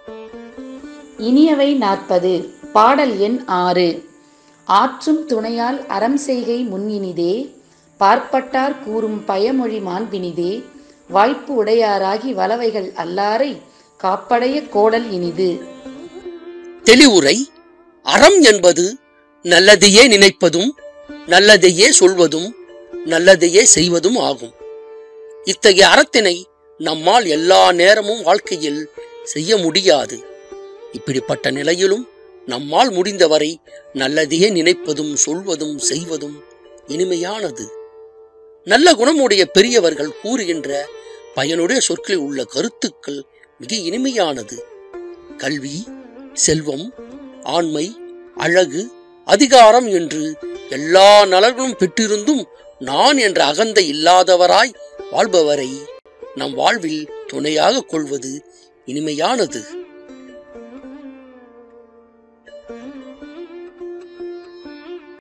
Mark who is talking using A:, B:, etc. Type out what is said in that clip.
A: இனியவை நாற்பது பாடல் எண் ஆறு ஆற்றும் துணையால் அறம் செய்கை முன்இனிதே பார்ப்பட்டார் கூறும் பயமொழி மாண்பினிதே வாய்ப்பு உடையாராகி வலவைகள் அல்லாரை காப்படைய கோடல் இனிது
B: தெளிவுரை அறம் என்பது நல்லதையே நினைப்பதும் நல்லதையே சொல்வதும் நல்லதையே செய்வதும் ஆகும் இத்தகைய அறத்தினை நம்மால் எல்லா நேரமும் வாழ்க்கையில் செய்ய முடியாது இப்படிப்பட்ட நிலையிலும் நம்மால் முடிந்தவரை நல்லதையே நினைப்பதும் சொல்வதும் செய்வதும் இனிமையானது நல்ல குணமுடைய பெரியவர்கள் கூறுகின்ற பயனுடைய சொற்களில் உள்ள கருத்துக்கள் மிக இனிமையானது கல்வி செல்வம் ஆண்மை அழகு அதிகாரம் என்று எல்லா நலன்களும் பெற்றிருந்தும் நான் என்ற அகந்தை இல்லாதவராய் வாழ்பவரை நம் வாழ்வில் துணையாக கொள்வது இனிமையானது